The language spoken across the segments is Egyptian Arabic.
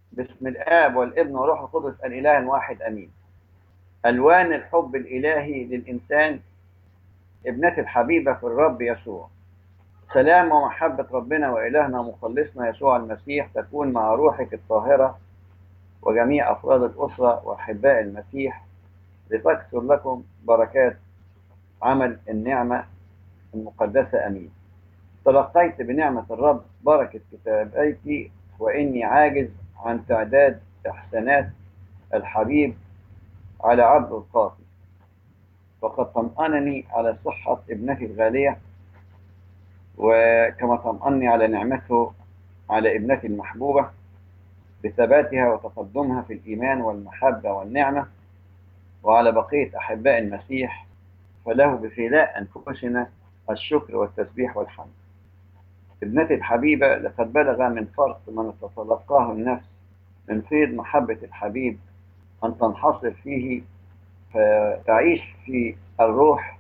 باسم الآب والابن والروح القدس الإله الواحد أمين ألوان الحب الإلهي للإنسان ابنتي الحبيبة في الرب يسوع سلام ومحبة ربنا وإلهنا ومخلصنا يسوع المسيح تكون مع روحك الطاهرة وجميع أفراد الأسرة وأحباء المسيح لتكثر لكم بركات عمل النعمة المقدسة أمين تلقيت بنعمة الرب بركة كتابيك وإني عاجز عن تعداد إحسانات الحبيب على عبد القاضي فقد طمأنني على صحة ابنتي الغالية وكما طمأني على نعمته على ابنتي المحبوبة بثباتها وتقدمها في الإيمان والمحبة والنعمة وعلى بقية أحباء المسيح فله بفداء أنفسنا الشكر والتسبيح والحمد ابنتي الحبيبة لقد بلغ من فرط من تتلقاه النفس من فيض محبة الحبيب أن تنحصر فيه فتعيش في الروح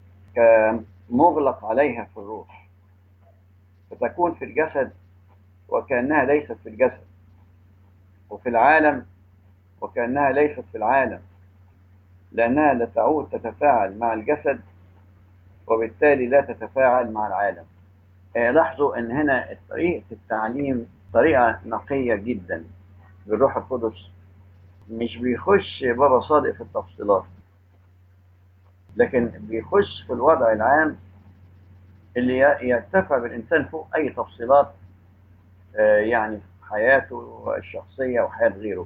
كمغلق عليها في الروح فتكون في الجسد وكأنها ليست في الجسد وفي العالم وكأنها ليست في العالم لأنها لا تعود تتفاعل مع الجسد وبالتالي لا تتفاعل مع العالم لاحظوا ان هنا طريقة التعليم طريقة نقية جدا بالروح القدس مش بيخش بابا صادق في التفصيلات لكن بيخش في الوضع العام اللي يرتفع بالإنسان فوق أي تفصيلات يعني في حياته الشخصية وحياة غيره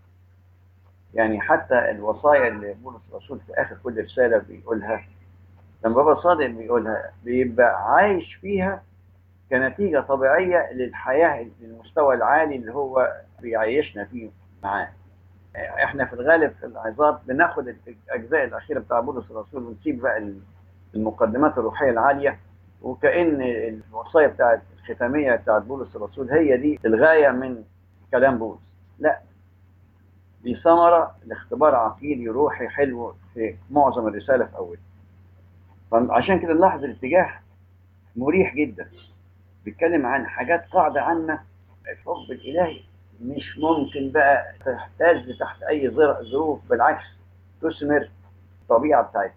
يعني حتى الوصايا اللي بولس الرسول في آخر كل رسالة بيقولها لما بابا صادق بيقولها بيبقى عايش فيها كنتيجة طبيعية للحياة للمستوى العالي اللي هو بيعيشنا فيه معاه احنا في الغالب في العظات بناخد الاجزاء الاخيره بتاع بولس الرسول ونسيب بقى المقدمات الروحيه العاليه وكان الوصايا بتاعت الختاميه بتاعت بولس الرسول هي دي الغايه من كلام بولس لا دي ثمره لاختبار عقيدي روحي حلو في معظم الرساله في اولها فعشان كده نلاحظ الاتجاه مريح جدا بيتكلم عن حاجات قاعده عامه الحب الالهي مش ممكن بقى تحتاج تحت اي ظروف بالعكس تثمر الطبيعه بتاعتها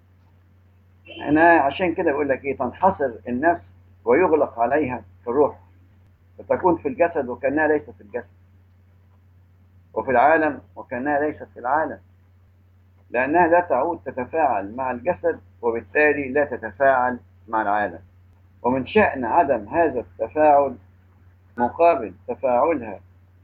انا عشان كده بقول لك ايه تنحصر النفس ويغلق عليها في الروح فتكون في الجسد وكانها ليست في الجسد وفي العالم وكانها ليست في العالم لانها لا تعود تتفاعل مع الجسد وبالتالي لا تتفاعل مع العالم ومن شأن عدم هذا التفاعل مقابل تفاعلها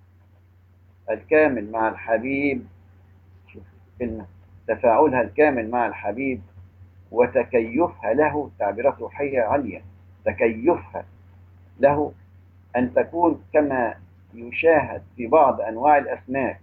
الكامل مع الحبيب شوف كلمة تفاعلها الكامل مع الحبيب وتكيفها له تعبيرات روحية عالية تكيفها له أن تكون كما يشاهد في بعض أنواع الأسماك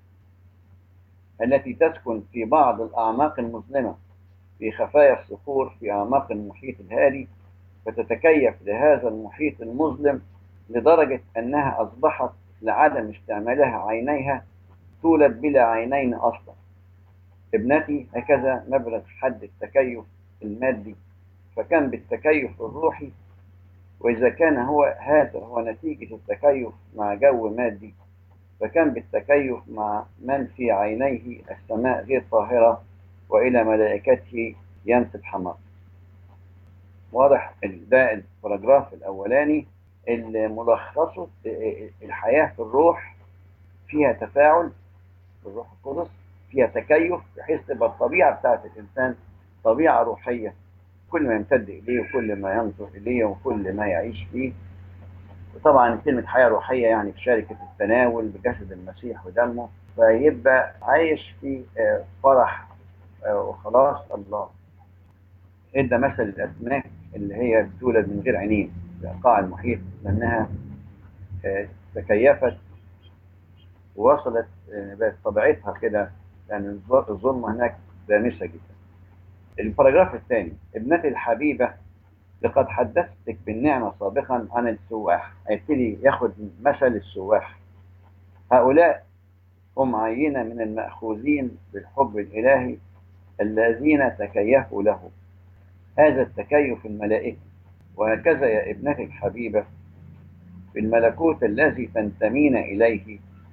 التي تسكن في بعض الأعماق المظلمة في خفايا الصخور في أعماق المحيط الهادي فتتكيف لهذا المحيط المظلم لدرجة أنها أصبحت لعدم استعمالها عينيها تولد بلا عينين أصلا ابنتي هكذا نبلغ حد التكيف المادي فكان بالتكيف الروحي وإذا كان هو هذا هو نتيجة التكيف مع جو مادي فكان بالتكيف مع من في عينيه السماء غير طاهرة وإلى ملائكته ينسب حمار واضح ده الباراجراف الأولاني ملخصه الحياة في الروح فيها تفاعل بالروح القدس فيها تكيف بحيث تبقى الطبيعة بتاعت الإنسان طبيعة روحية كل ما يمتد إليه وكل ما ينظر إليه وكل ما يعيش فيه وطبعا كلمة حياة روحية يعني في شركة التناول بجسد المسيح ودمه فيبقى عايش في فرح وخلاص الله ادى مثل الأسماك اللي هي بتولد من غير عينين في قاع المحيط لأنها تكيفت ووصلت بقت طبيعتها كده يعني الظلمة هناك دامسة جدا الباراجراف الثاني ابنتي الحبيبة لقد حدثتك بالنعمة سابقا عن السواح هيبتدي ياخد مثل السواح هؤلاء هم عينة من المأخوذين بالحب الإلهي الذين تكيفوا له هذا التكيف الملائكي وهكذا يا ابنتي الحبيبة في الملكوت الذي تنتمين إليه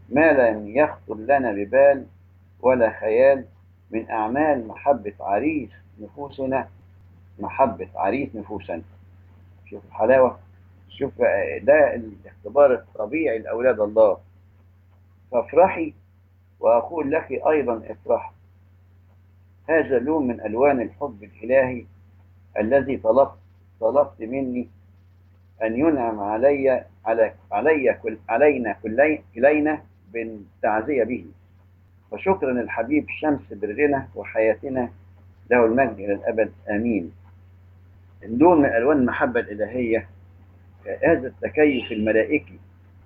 ما لم يخطر لنا ببال ولا خيال من أعمال محبة عريس نفوسنا محبة عريس نفوسنا شوف الحلاوة شوف ده الاختبار الطبيعي لأولاد الله فافرحي وأقول لك أيضا افرحي هذا لون من ألوان الحب الإلهي الذي طلبت طلبت مني أن ينعم علي على علي كل علينا كلي كلينا بالتعزية به فشكرا الحبيب شمس برنا وحياتنا له المجد إلى الأبد آمين اللون من ألوان المحبة الإلهية هذا التكيف الملائكي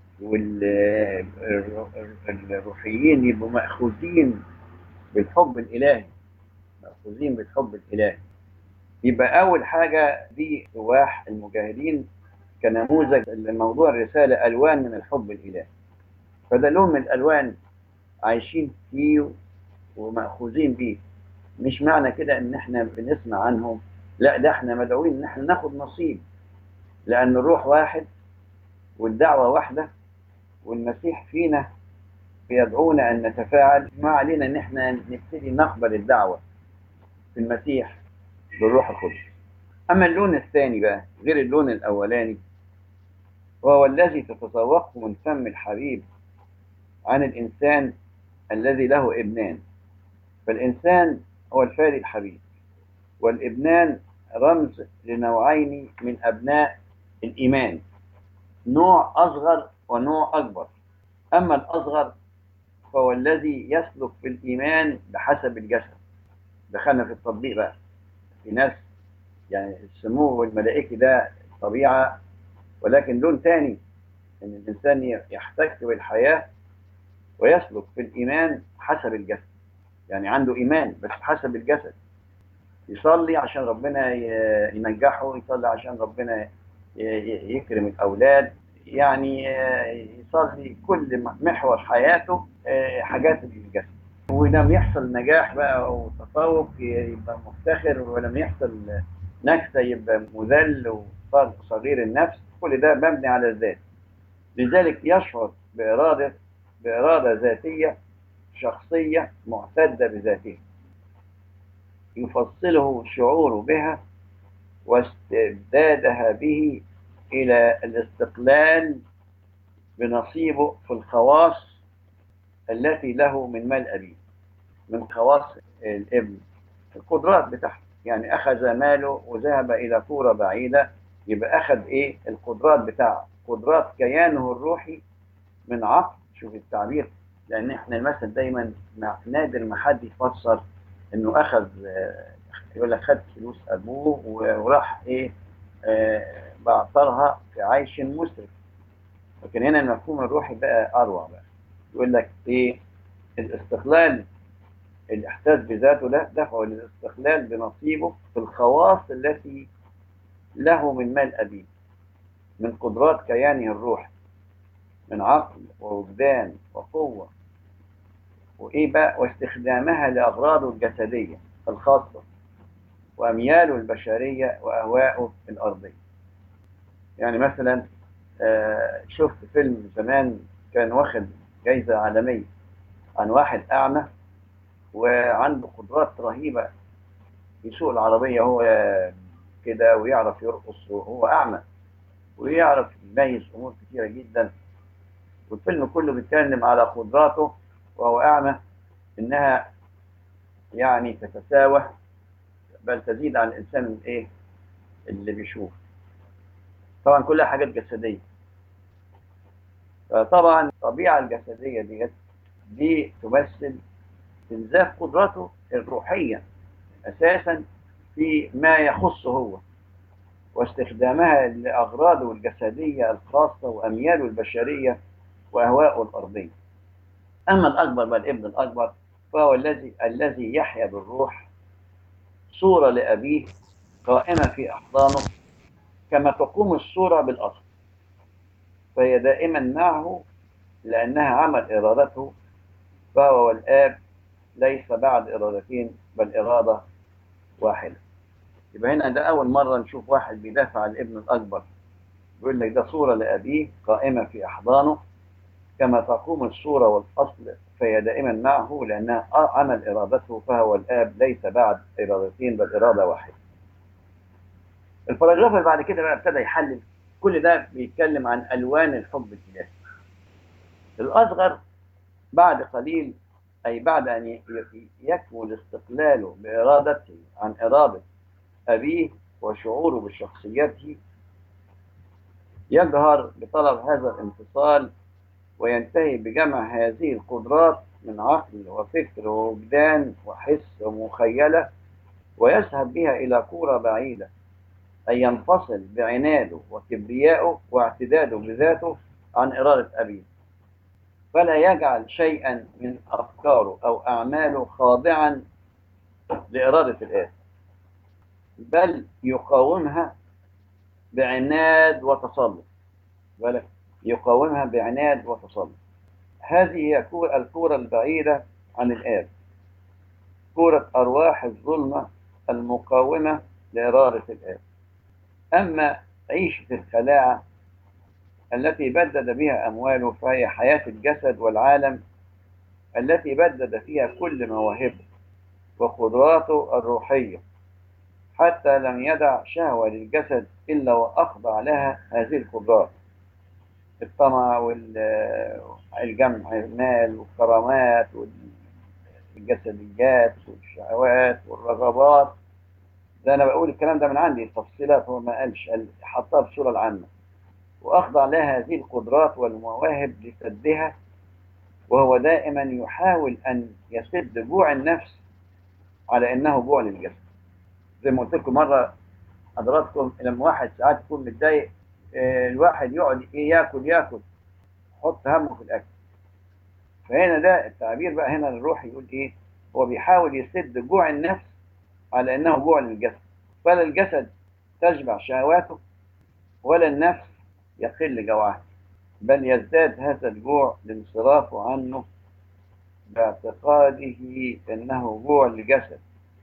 والروحيين يبقوا مأخوذين بالحب الإلهي مأخوذين بالحب الإلهي يبقى أول حاجة دي رواح المجاهدين كنموذج لموضوع الرسالة ألوان من الحب الإلهي فده لون من الألوان عايشين فيه ومأخوذين بيه مش معنى كده إن إحنا بنسمع عنهم لا ده إحنا مدعوين إن إحنا ناخد نصيب لأن الروح واحد والدعوة واحدة والمسيح فينا بيدعونا أن نتفاعل ما علينا إن إحنا نبتدي نقبل الدعوة في المسيح بالروح القدس أما اللون الثاني بقى غير اللون الأولاني وهو الذي تتذوقه من فم الحبيب عن الإنسان الذي له ابنان فالإنسان هو الفادي الحبيب والابنان رمز لنوعين من أبناء الإيمان نوع أصغر ونوع أكبر أما الأصغر فهو الذي يسلك في الإيمان بحسب الجسد دخلنا في التطبيق بقى في ناس يعني السمو الملائكي ده طبيعة ولكن لون تاني ان الانسان يحتك بالحياة ويسلك في الايمان حسب الجسد يعني عنده ايمان بس حسب الجسد يصلي عشان ربنا ينجحه يصلي عشان ربنا يكرم الاولاد يعني يصلي كل محور حياته حاجات الجسد ولم يحصل نجاح بقى وتفوق يبقى مفتخر ولم يحصل نكسة يبقى مذل وصار صغير النفس كل ده مبني على الذات لذلك يشعر بإرادة بإرادة ذاتية شخصية معتدة بذاته يفصله الشعور بها واستبدادها به إلى الاستقلال بنصيبه في الخواص التي له من مال أبيه من خواص الابن القدرات بتاعته يعني أخذ ماله وذهب إلى كورة بعيدة يبقى أخذ إيه القدرات بتاعه قدرات كيانه الروحي من عقل شوف التعبير لأن إحنا المثل دايما نادر ما حد يفسر إنه أخذ يقول لك خد فلوس أبوه وراح إيه آه بعثرها في عيش مسرف لكن هنا المفهوم الروحي بقى أروع بقى يقول لك إيه الاستقلال الإحساس بذاته ده دفعه للاستقلال بنصيبه في الخواص التي له من مال أبيه من قدرات كيانه الروحي من عقل ووجدان وقوة وإيه بقى واستخدامها لأغراضه الجسدية الخاصة وأمياله البشرية وأهواءه الأرضية يعني مثلا آه شفت فيلم زمان كان واخد جايزة عالمية عن واحد أعمى وعنده قدرات رهيبة يسوق العربية هو كده ويعرف يرقص وهو أعمى ويعرف يميز أمور كثيرة جدا والفيلم كله بيتكلم على قدراته وهو أعمى إنها يعني تتساوى بل تزيد عن الإنسان الإيه اللي بيشوف طبعا كلها حاجات جسدية فطبعا الطبيعة الجسدية دي دي تمثل استنزاف قدرته الروحية أساسا في ما يخصه هو واستخدامها لأغراضه الجسدية الخاصة وأمياله البشرية وأهواءه الأرضية أما الأكبر بل الابن الأكبر فهو الذي الذي يحيا بالروح صورة لأبيه قائمة في أحضانه كما تقوم الصورة بالأصل فهي دائما معه لأنها عمل إرادته فهو والآب ليس بعد إرادتين بل إرادة واحدة يبقى هنا ده أول مرة نشوف واحد بيدافع عن الابن الأكبر بيقول لك ده صورة لأبيه قائمة في أحضانه كما تقوم الصورة والأصل فهي دائما معه لأنها عمل إرادته فهو الآب ليس بعد إرادتين بل إرادة واحدة الباراجراف اللي بعد كده بقى ابتدى يحلل كل ده بيتكلم عن ألوان الحب الإلهي الأصغر بعد قليل أي بعد أن يكمل استقلاله بإرادته عن إرادة أبيه وشعوره بشخصيته يجهر بطلب هذا الانفصال وينتهي بجمع هذه القدرات من عقل وفكر ووجدان وحس ومخيلة ويذهب بها إلى كورة بعيدة أي ينفصل بعناده وكبريائه واعتداده بذاته عن إرادة أبيه فلا يجعل شيئا من أفكاره أو أعماله خاضعا لإرادة الآب بل يقاومها بعناد وتسلط بالك يقاومها بعناد وتسلط هذه هي الكورة البعيدة عن الآب كورة أرواح الظلمة المقاومة لإرادة الآب أما عيشة الخلاعة التي بدد بها أمواله فهي حياة الجسد والعالم التي بدد فيها كل مواهبه وقدراته الروحية حتى لم يدع شهوة للجسد إلا وأخضع لها هذه القدرات الطمع والجمع المال والكرامات والجسديات والشهوات والرغبات ده أنا بقول الكلام ده من عندي التفصيلات هو ما قالش حطها بصورة العامة وأخضع لها هذه القدرات والمواهب لسدها وهو دائما يحاول أن يسد جوع النفس على أنه جوع للجسد زي ما قلت لكم مرة حضراتكم لما واحد ساعات يكون متضايق الواحد يقعد إيه ياكل ياكل حط همه في الأكل فهنا ده التعبير بقى هنا الروح يقول إيه هو بيحاول يسد جوع النفس على أنه جوع للجسد فلا الجسد تشبع شهواته ولا النفس يقل جوعها بل يزداد هذا الجوع لانصرافه عنه باعتقاده انه جوع للجسد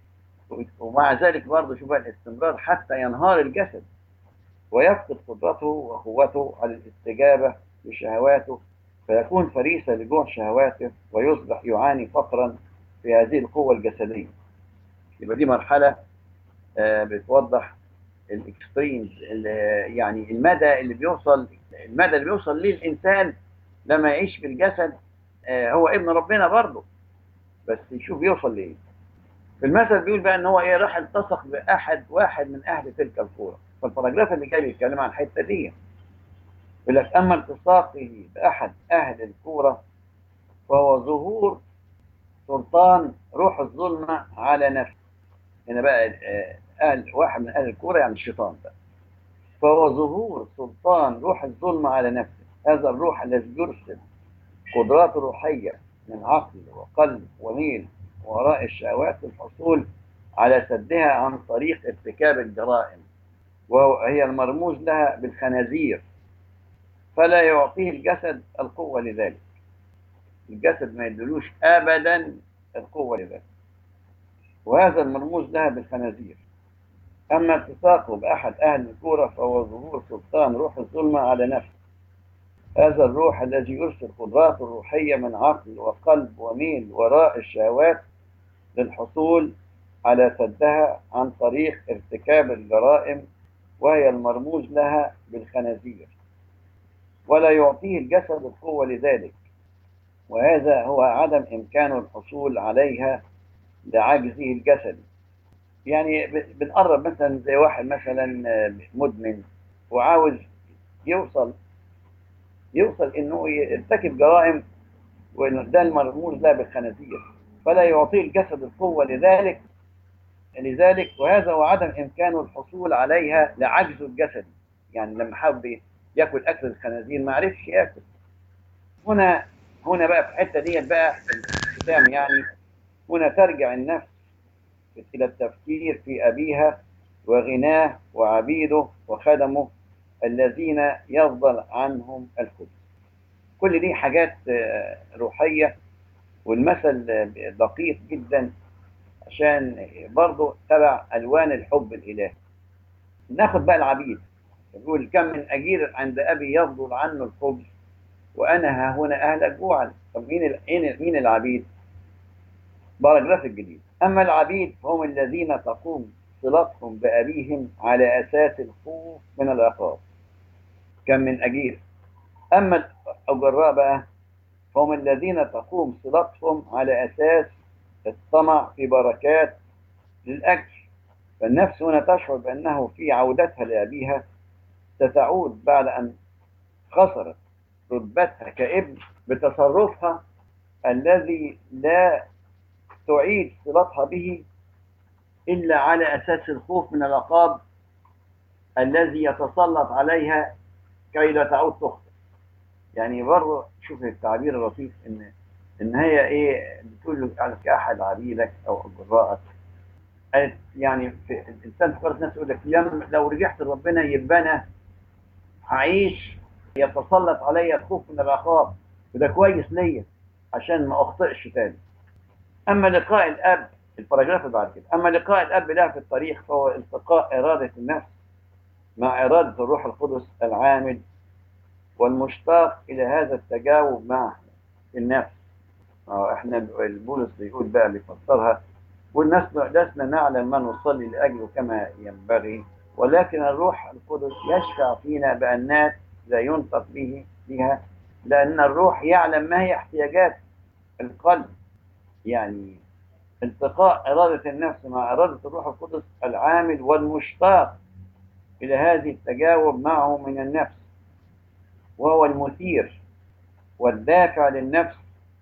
ومع ذلك برضه شوف الاستمرار حتى ينهار الجسد ويفقد قدرته وقوته على الاستجابة لشهواته فيكون فريسة لجوع شهواته ويصبح يعاني فقرا في هذه القوة الجسدية يبقى دي مرحلة آه بتوضح الاكستريمز يعني المدى اللي بيوصل المدى اللي بيوصل ليه الانسان لما يعيش في الجسد آه هو ابن ربنا برضه بس يشوف يوصل لايه في المثل بيقول بقى ان هو ايه راح التصق باحد واحد من اهل تلك الكوره فالباراجراف اللي جاي بيتكلم عن الحته دي يقول لك اما التصاقه باحد اهل الكوره فهو ظهور سلطان روح الظلمه على نفسه هنا بقى آه أهل واحد من أهل الكورة يعني الشيطان ده فهو ظهور سلطان روح الظلمة على نفسه هذا الروح الذي يرسل قدرات روحية من عقل وقلب وميل وراء الشهوات للحصول على سدها عن طريق ارتكاب الجرائم وهي المرموز لها بالخنازير فلا يعطيه الجسد القوة لذلك الجسد ما يدلوش أبدا القوة لذلك وهذا المرموز لها بالخنازير أما التصاقه بأحد أهل الكورة فهو ظهور سلطان روح الظلمة على نفسه هذا الروح الذي يرسل قدراته الروحية من عقل وقلب وميل وراء الشهوات للحصول على سدها عن طريق ارتكاب الجرائم وهي المرموز لها بالخنازير ولا يعطيه الجسد القوة لذلك وهذا هو عدم إمكان الحصول عليها لعجزه الجسدي يعني بنقرب مثلا زي واحد مثلا مدمن وعاوز يوصل يوصل انه يرتكب جرائم وده المرموز له بالخنازير فلا يعطيه الجسد القوة لذلك لذلك وهذا هو عدم إمكانه الحصول عليها لعجزه الجسدي يعني لما حب ياكل أكل الخنازير ما عرفش ياكل هنا هنا بقى في الحتة ديت بقى في الختام يعني هنا ترجع النفس إلى التفكير في أبيها وغناه وعبيده وخدمه الذين يفضل عنهم الخبز كل دي حاجات روحية والمثل دقيق جدا عشان برضه تبع ألوان الحب الإلهي ناخد بقى العبيد يقول كم من أجير عند أبي يفضل عنه الخبز وأنا ها هنا أهلك جوعا طب مين ال- مين مين العبيد؟ باراجراف الجديد أما العبيد فهم الذين تقوم صلتهم بأبيهم على أساس الخوف من العقاب كم من أجير أما الأجراء بقى فهم الذين تقوم صلتهم على أساس الطمع في بركات للأجر فالنفس هنا تشعر بأنه في عودتها لأبيها ستعود بعد أن خسرت رتبتها كابن بتصرفها الذي لا تعيد صلتها به إلا على أساس الخوف من العقاب الذي يتسلط عليها كي لا تعود تخطئ يعني برضه شوف التعبير اللطيف ان ان هي ايه بتقول له على احد عبيدك او اجرائك قالت يعني في الانسان فكرت الناس يقول لك لم لو رجعت لربنا يبقى انا هعيش يتسلط عليا الخوف من العقاب وده كويس ليا عشان ما اخطئش تاني اما لقاء الاب الباراجراف اللي بعد كده اما لقاء الاب له في الطريق فهو التقاء اراده النفس مع اراده الروح القدس العامل والمشتاق الى هذا التجاوب مع النفس اه احنا البولس بيقول بقى بيفسرها والناس لسنا نعلم ما نصلي لاجله كما ينبغي ولكن الروح القدس يشفع فينا بانات لا ينطق به بها لان الروح يعلم ما هي احتياجات القلب يعني التقاء اراده النفس مع اراده الروح القدس العامل والمشتاق الى هذه التجاوب معه من النفس وهو المثير والدافع للنفس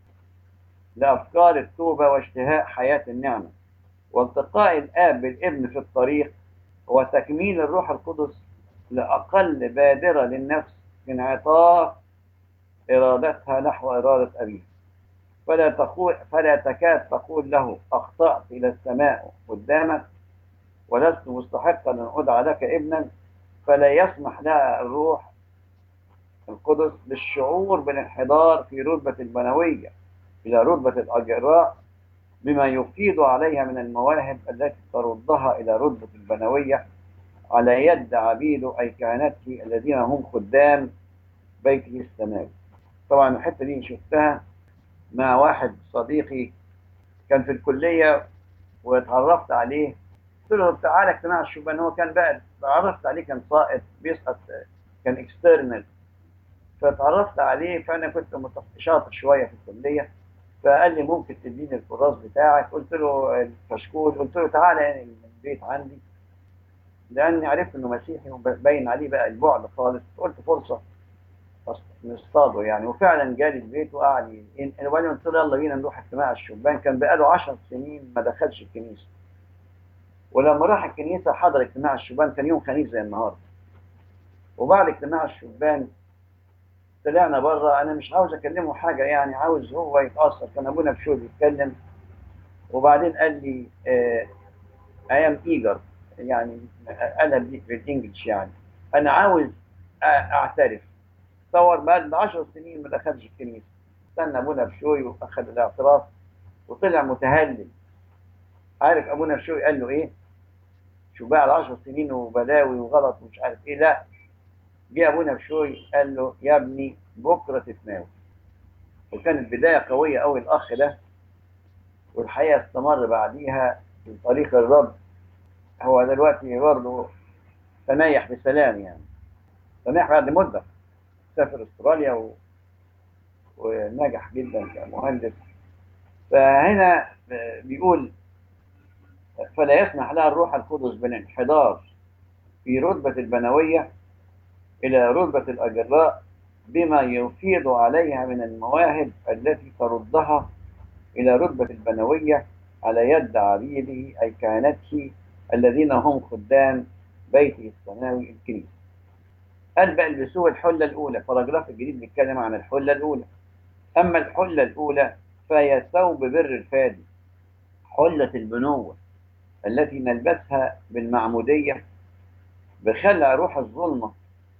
لأفكار التوبة واشتهاء حياة النعمة والتقاء الآب بالابن في الطريق هو تكميل الروح القدس لأقل بادرة للنفس في انعطاف إرادتها نحو إرادة أبيها فلا تقول فلا تكاد تقول له أخطأت إلى السماء قدامك ولست مستحقا أن أدعى لك ابنا فلا يسمح لها الروح القدس بالشعور بالانحدار في رتبة البنوية إلى رتبة الأجراء بما يفيض عليها من المواهب التي تردها إلى رتبة البنوية على يد عبيده أي كهنته الذين هم خدام بيته السماوي طبعا الحتة دي شفتها مع واحد صديقي كان في الكلية واتعرفت عليه قلت له تعالى اجتماع الشبان هو كان بقى تعرفت عليه كان ساقط بيسقط كان اكسترنال فتعرفت عليه فانا كنت شاطر شويه في الكليه فقال لي ممكن تديني الكراس بتاعك قلت له الكشكول قلت له تعالى يعني البيت عندي لاني عرفت انه مسيحي وباين عليه بقى البعد خالص قلت فرصه نصطاده يعني وفعلا جالي البيت وقعد وبعدين قلت له يلا بينا نروح اجتماع الشبان كان بقاله 10 سنين ما دخلش الكنيسه ولما راح الكنيسه حضر اجتماع الشبان كان يوم خميس زي النهارده وبعد اجتماع الشبان طلعنا بره انا مش عاوز اكلمه حاجه يعني عاوز هو يتاثر كان ابونا بشوي بيتكلم وبعدين قال لي اي ام ايجر يعني قالها بالانجلش يعني انا عاوز اعترف تصور بعد 10 سنين ما دخلش الكنيسه استنى ابونا بشوي واخذ الاعتراف وطلع متهلل عارف ابونا بشوي قال له ايه شو بقى 10 سنين وبلاوي وغلط ومش عارف ايه لا جه ابونا بشوي قال له يا ابني بكره تتناول وكانت بدايه قويه قوي الاخ ده والحقيقه استمر بعديها في طريق الرب هو دلوقتي برضه تنيح بسلام يعني تنيح بعد مده سافر استراليا و... ونجح جدا كمهندس فهنا بيقول فلا يسمح لها الروح القدس بالانحدار في رتبة البنوية إلى رتبة الأجراء بما يفيض عليها من المواهب التي تردها إلى رتبة البنوية على يد عبيده أي كهنته الذين هم خدام بيته السماوي الكنيسة. قال بقى البسوه الحلة الأولى، باراجراف الجديد بيتكلم عن الحلة الأولى. أما الحلة الأولى فهي ثوب بر الفادي، حلة البنوة التي نلبسها بالمعمودية بخلع روح الظلمة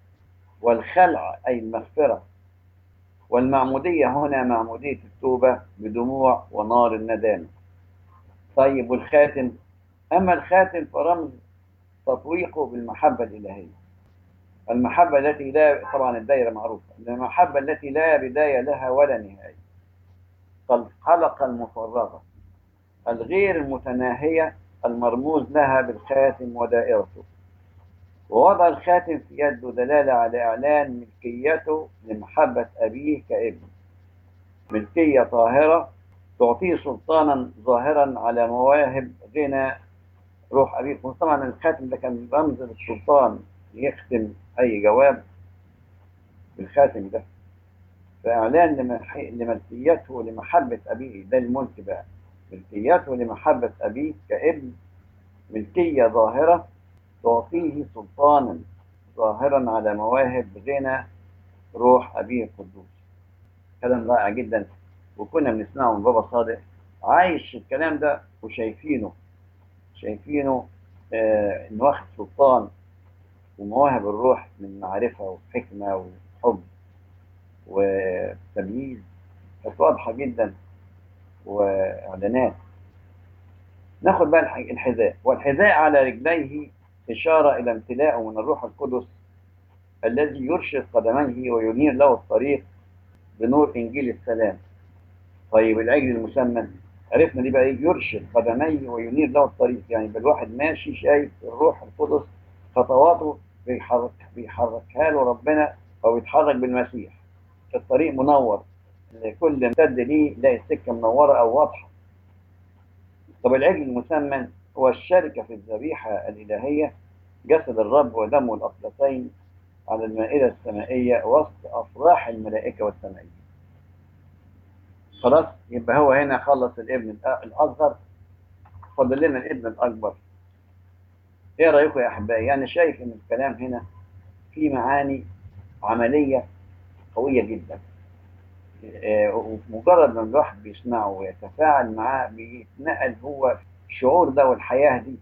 والخلع أي المغفرة والمعمودية هنا معمودية التوبة بدموع ونار الندامة طيب والخاتم أما الخاتم فرمز تطويقه بالمحبة الإلهية المحبة التي لا طبعا الدائرة معروفة المحبة التي لا بداية لها ولا نهاية الحلقة المفرغة الغير المتناهية المرموز لها بالخاتم ودائرته ووضع الخاتم في يده دلالة على إعلان ملكيته لمحبة أبيه كابن ملكية طاهرة تعطيه سلطانا ظاهرا على مواهب غنى روح أبيه طبعا الخاتم ده كان رمز للسلطان يختم أي جواب بالخاتم ده فإعلان لمح- لملكيته لمحبة أبيه ده الملك بقى ملكيته لمحبة أبيه كابن ملكية ظاهرة تعطيه سلطانا ظاهرا على مواهب غنى روح أبيه القدوس كلام رائع جدا وكنا بنسمعه من بابا صادق عايش الكلام ده وشايفينه شايفينه آه انه واخد سلطان ومواهب الروح من معرفة وحكمة وحب وتمييز كانت واضحة جدا وإعلانات ناخد بقى الح- الحذاء والحذاء على رجليه إشارة إلى امتلاءه من الروح القدس الذي يرشد قدميه وينير له الطريق بنور إنجيل السلام طيب العجل المسمن عرفنا دي بقى ايه يرشد قدميه وينير له الطريق يعني يبقى الواحد ماشي شايف الروح القدس خطواته بيحرك بيحركها له ربنا او يتحرك بالمسيح الطريق منور كل امتد ليه يلاقي السكه منوره او واضحه طب العجل المسمن هو الشركه في الذبيحه الالهيه جسد الرب ودمه الاقدسين على المائده السمائيه وسط افراح الملائكه والسمائيين خلاص يبقى هو هنا خلص الابن الأ- الاصغر فاضل لنا الابن الاكبر ايه رايكم يا احبائي يعني شايف ان الكلام هنا فيه معاني عمليه قويه جدا آه، ومجرد ما الواحد بيسمعه ويتفاعل معاه بيتنقل هو الشعور ده والحياه دي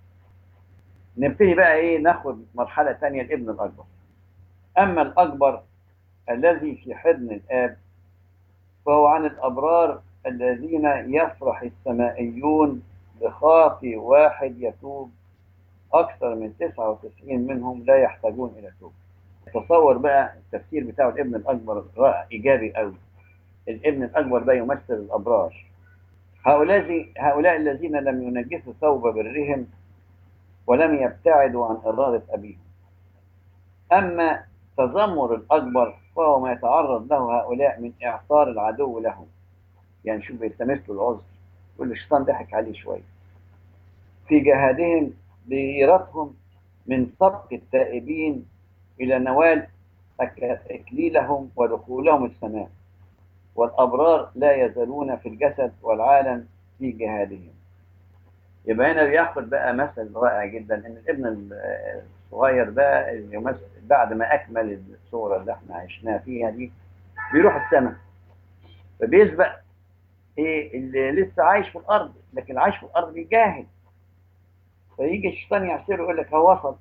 نبتدي بقى ايه ناخد مرحله تانية الابن الاكبر اما الاكبر الذي في حضن الاب فهو عن الأبرار الذين يفرح السمائيون بخاطي واحد يتوب أكثر من 99 منهم لا يحتاجون إلى توبة تصور بقى التفسير بتاعه الابن الأكبر رائع إيجابي قوي الابن الأكبر ده يمثل الأبرار هؤلاء هؤلاء الذين لم ينجسوا ثوب برهم ولم يبتعدوا عن إرادة أبيهم أما تذمر الأكبر فهو ما يتعرض له هؤلاء من إعصار العدو لهم يعني شوف بيلتمس له العذر يقول الشيطان ضحك عليه شوية في جهادهم بغيرتهم من سبق التائبين إلى نوال أك- إكليلهم ودخولهم السماء والأبرار لا يزالون في الجسد والعالم في جهادهم يبقى هنا بياخد بقى مثل رائع جدا ان الابن الصغير ده اللي يمثل بعد ما اكمل الصوره اللي احنا عشناها فيها دي بيروح السماء فبيسبق ايه اللي لسه عايش في الارض لكن اللي عايش في الارض بيجاهد فيجي الشيطان يعسره يقول لك هو وصل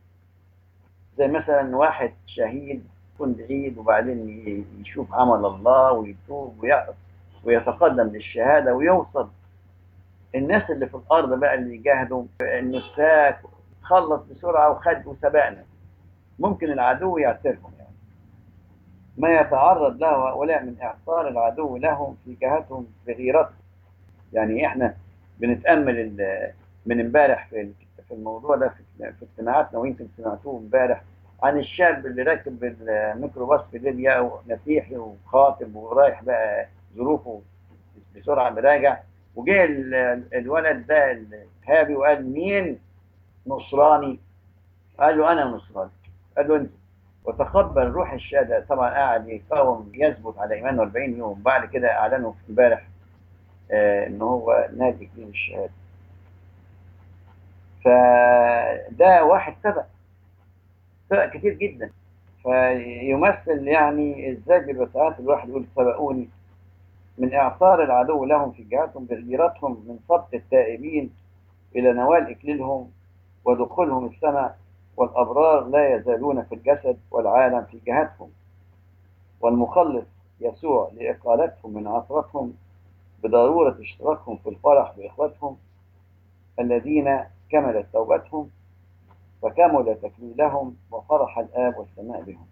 زي مثلا واحد شهيد يكون بعيد وبعدين ي- يشوف عمل الله ويتوب ويعرف ويتقدم للشهاده ويوصل الناس اللي في الارض بقى اللي يجاهدوا النساك خلص بسرعه وخد وسبقنا ممكن العدو يعترفهم يعني ما يتعرض له هؤلاء من اعصار العدو لهم في جهتهم بغيرتهم يعني احنا بنتامل ال- من امبارح في ال- في الموضوع ده في في اجتماعاتنا ويمكن سمعتوه امبارح عن الشاب اللي راكب الميكروباص في ليبيا مسيحي وخاطب ورايح بقى ظروفه بسرعه براجع وجه ال- الولد ده الهابي وقال مين نصراني قال له انا نصراني قال له انت وتقبل روح الشهاده طبعا قاعد يقاوم يثبت على ايمانه 40 يوم بعد كده اعلنوا في امبارح آه ان هو نادي في الشهاده فده واحد سبق سبق كتير جدا فيمثل يعني ازاي بيبقى ساعات الواحد يقول سبقوني من إعصار العدو لهم في جهاتهم بغيرتهم من سبق التائبين إلى نوال إكليلهم ودخولهم السماء والأبرار لا يزالون في الجسد والعالم في جهتهم والمخلص يسوع لإقالتهم من عثرتهم بضرورة اشتراكهم في الفرح بإخوتهم الذين كملت توبتهم فكمل تكليلهم وفرح الآب والسماء بهم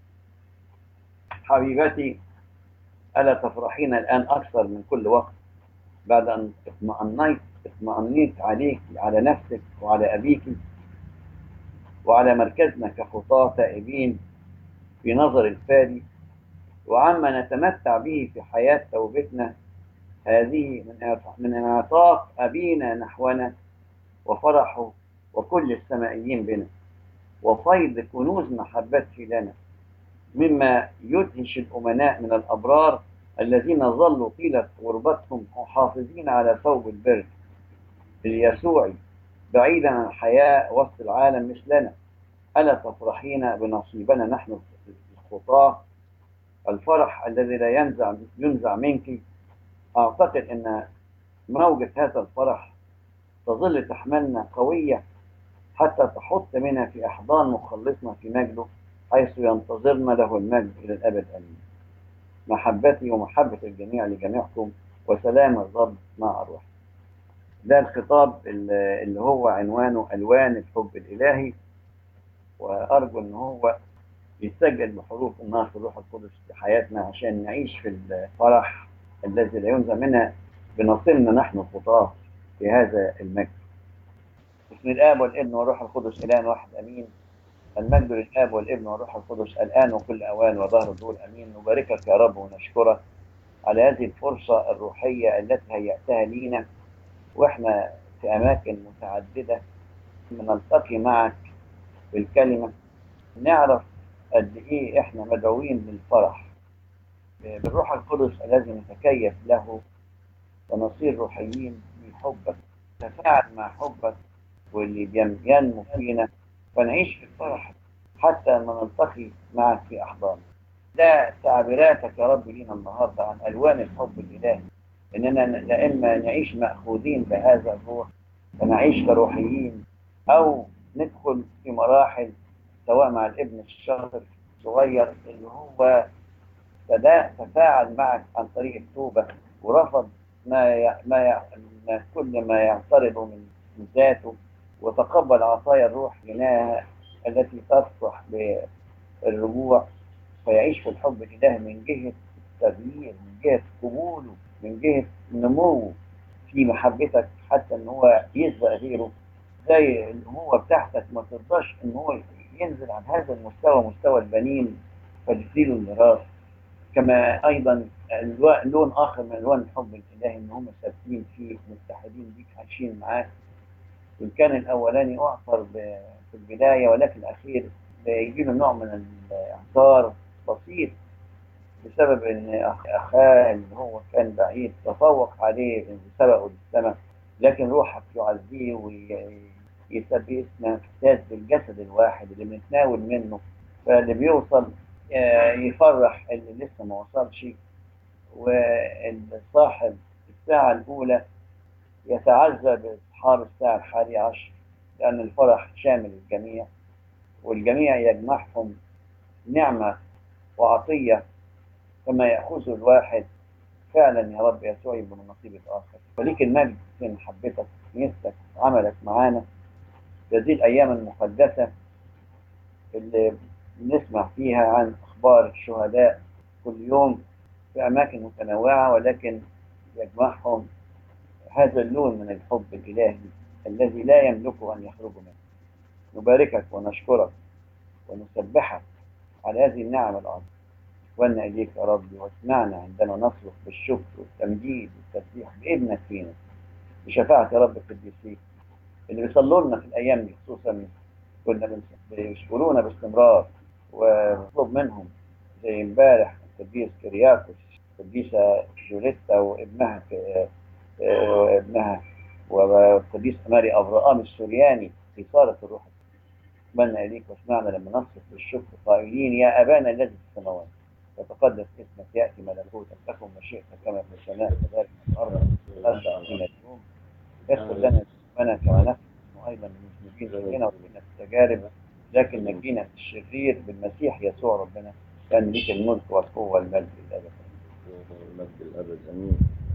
حبيبتي ألا تفرحين الآن أكثر من كل وقت بعد أن اطمأنيت اطمأنيت عليك على نفسك وعلى أبيك وعلى مركزنا كخطاة تائبين في نظر الفادي وعما نتمتع به في حياة توبتنا هذه من من انعطاف أبينا نحونا وفرحه وكل السمائيين بنا وفيض كنوز محبته لنا مما يدهش الأمناء من الأبرار الذين ظلوا طيلة غربتهم محافظين على ثوب البر اليسوعي بعيدا عن الحياة وسط العالم مثلنا ألا تفرحين بنصيبنا نحن الخطاة الفرح الذي لا ينزع ينزع منك أعتقد أن موجة هذا الفرح تظل تحملنا قوية حتى تحط منا في أحضان مخلصنا في مجده حيث ينتظرنا له المجد إلى الأبد آمين محبتي ومحبة الجميع لجميعكم وسلام الرب مع الروح ده الخطاب اللي هو عنوانه ألوان الحب الإلهي وأرجو أن هو يتسجل بحروف النار في الروح القدس في حياتنا عشان نعيش في الفرح الذي لا ينزع منها بنصيبنا نحن الخطاة في هذا المجد بسم الآب والابن والروح القدس إله واحد أمين المجد للآب والابن والروح القدس الآن وكل أوان وظهر الدول أمين نباركك يا رب ونشكرك على هذه الفرصة الروحية التي هيأتها لينا وإحنا في أماكن متعددة نلتقي معك بالكلمة نعرف قد إيه إحنا مدعوين للفرح بالروح القدس الذي نتكيف له ونصير روحيين من حبك نتفاعل مع حبك واللي ينمو فينا فنعيش في الفرح حتى ما نلتقي معك في أحضانك ده تعبيراتك يا رب لينا النهارده عن ألوان الحب الإلهي إننا لا إما نعيش مأخوذين بهذا الروح فنعيش كروحيين أو ندخل في مراحل سواء مع الابن الشاطر الصغير اللي هو تفاعل معك عن طريق التوبة ورفض ما ي... ما, ي... ما كل ما يعترض من ذاته وتقبل عطايا الروح جناها التي تصلح بالرجوع فيعيش في الحب الإله من جهة التغيير من جهة قبوله من جهة نموه في محبتك حتى ان هو يسبق غيره زي النموة بتاعتك ما ترضاش ان هو ينزل عن هذا المستوى مستوى البنين فتديله الميراث كما ايضا لون اخر من الوان الحب الالهي ان هم ثابتين فيه متحدين بيك عايشين معاك وان كان الاولاني اعثر في البدايه ولكن الاخير يجي له نوع من الاعثار بسيط بسبب ان اخاه اللي هو كان بعيد تفوق عليه سبقه للسماء لكن روحك يعزيه ويثبتنا احساس بالجسد الواحد اللي بنتناول منه فاللي بيوصل يفرح اللي لسه ما وصلش والصاحب الساعة الأولى يتعزى بأصحاب الساعة الحادية عشر لأن الفرح شامل الجميع والجميع يجمعهم نعمة وعطية كما يأخذ الواحد فعلا يا رب يسوع يبقى من نصيب الآخر فليك المجد في محبتك نيتك عملك معانا هذه الأيام المقدسة اللي بنسمع فيها عن أخبار الشهداء كل يوم في أماكن متنوعة ولكن يجمعهم هذا اللون من الحب الإلهي الذي لا يملك أن يخرج منه نباركك ونشكرك ونسبحك على هذه النعم العظيمة وانا إليك يا رب واسمعنا عندما نصرخ بالشكر والتمجيد والتسبيح بابنك فينا بشفاعة يا رب القديسين اللي بيصلوا لنا في الأيام دي خصوصا كنا بيشكرونا باستمرار ونطلب منهم زي امبارح القديس كرياكوس القديسة جوليتا وابنها وابنها والقديس ماري أبراهام السورياني في صالة الروح أتمنى إليك واسمعنا لما نصرف بالشكر قائلين يا أبانا الذي في السماوات يتقدس اسمك يأتي ملكوتك تكن مشيئتك كما في السماء كذلك في الأرض أنت أعطينا اليوم اغفر لنا ذنوبنا كما نغفر أيضا للمذنبين ذنوبنا وبنا في التجارب لكن نجينا من الشرير بالمسيح يسوع ربنا لأن ليك الملك والقوة والمجد للأبد المجد الأبد أمين